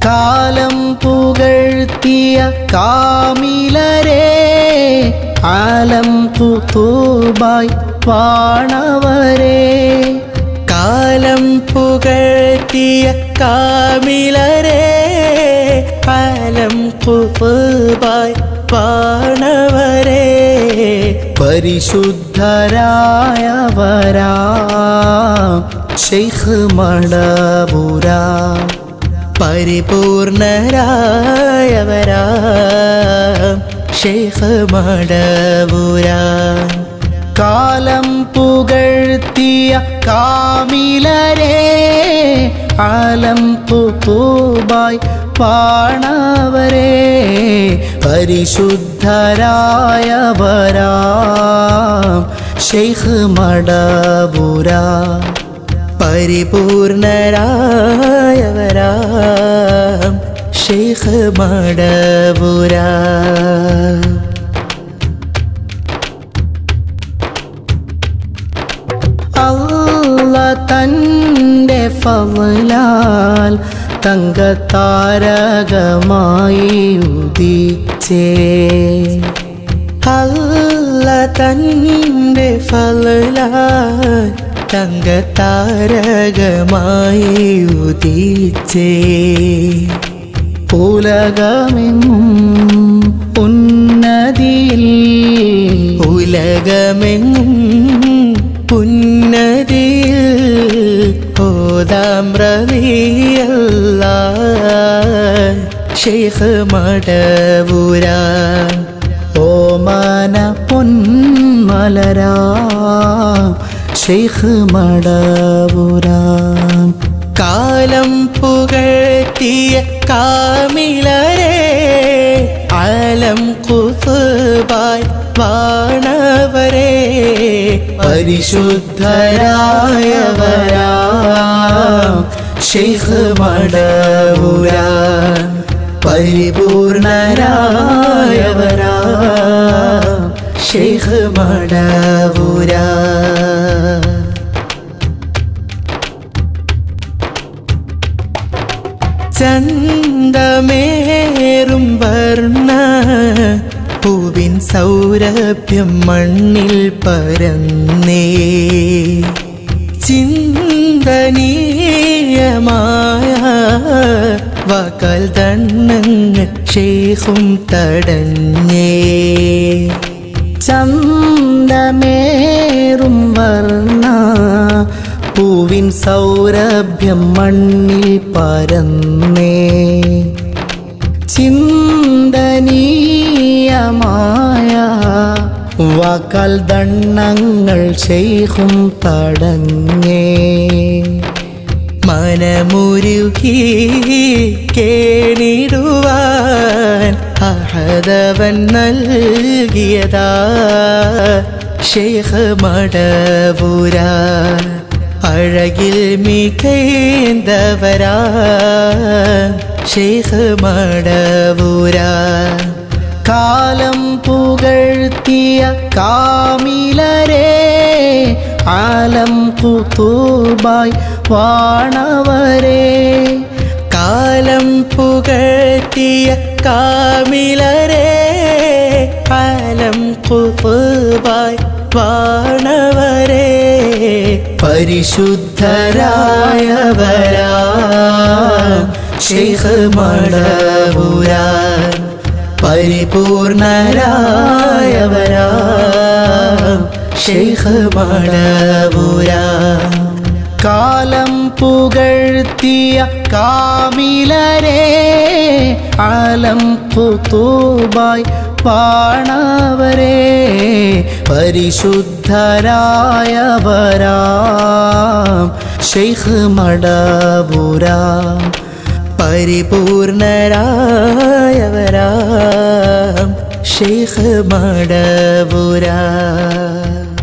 കാലം പുകഴ്ത്തിയ കാമിലരെ ആലം കുത്തൂബായി വാണവരെ കാലം പുകഴ്ത്തിയ കാമിലരെ കാലം കുഫായി പാണവരെ പരിശുദ്ധരായവരാ ഷെയ്ഖ് മടപുരാ പരിപൂർണരായവരാ ഷെയ്ഖ് മടപുരാ കാലം പുകഴ്ത്തിയ കാമിലരെ ആലം കുത്തൂബായി പാണവരെ പരിശുദ്ധരായവരാ ഷെയ്ഖ് മടപുരാ പരിപൂർണരായവരാ ഷെയ്ഖ് മടപുരാ അല്ല തൻ്റെ ഫവലാൽ തങ്കത്താരകമായി ഉദിച്ചേ അല്ല തൻ്റെ ഫലാൽ തങ്കത്താരകമായി ഉദിച്ചേ ഉലകമെങ്ങും ഉന്നതിയിൽ ഉലകമെങ്ങും പുന്നതിയിൽ ഓതാം റവിയല്ല ഷെയ്ഖ് മടപുരാ ഓമന പൊന്മലരാ ഷെയ്ഖ് മടപുരാം കാലം പുകഴ്ത്തിയ കാമിലരെ ആലം കുസുബായ് വാണവരെ പരിശുദ്ധരായവരാ ഷെയ്ഖ് മടപുരാ പരിപൂർണരായവരാ ഷെയ്ഖ് മടപുരാ ചന്തമേറും വർണ്ണ പൂവിൻ സൗരഭ്യം മണ്ണിൽ പരന്നേ ചിന്തനീയമായ വാക്കാൽ ദണ്ണങ്ങൾ ഷേഖും തടഞ്ഞേ ചന്തമേറും വർണ്ണ പൂവിൻ സൗരഭ്യം മണ്ണിൽ പരന്നേ ചിന്തനീയമായ വാക്കാൽ ദണ്ണങ്ങൾ ചെയ്യും തടങ്ങേ മനമുരുകി കേണിടുവാൻ അഹദവൻ നൽകിയതാ ഷേഖ് മടപുര അഴകിൽ മികേന്തവരാ ഷേഖ് മടപുര കാലം പുകഴ്ത്തിയ കാമിലരെ ആലം കുത്തൂബായി വാണവരെ കാലം പുകഴ്ത്തിയ കാമിലരെ കാലം കുഫായ് വാണവരെ പരിശുദ്ധരായവരാ ഷെയ്ഖ് മടപുരാ പരിപൂർണരായവരാ ഷെയ്ഖ് മടപുരാ കാലം പുകഴ്ത്തിയ കാമിലരെ ആലം കുത്തൂബായി വാണവരെ പരിശുദ്ധരായവരാ ഷെയ്ഖ് മടപുരാ പരിപൂർണരായവരാം ഷെയ്ഖ് മടപുര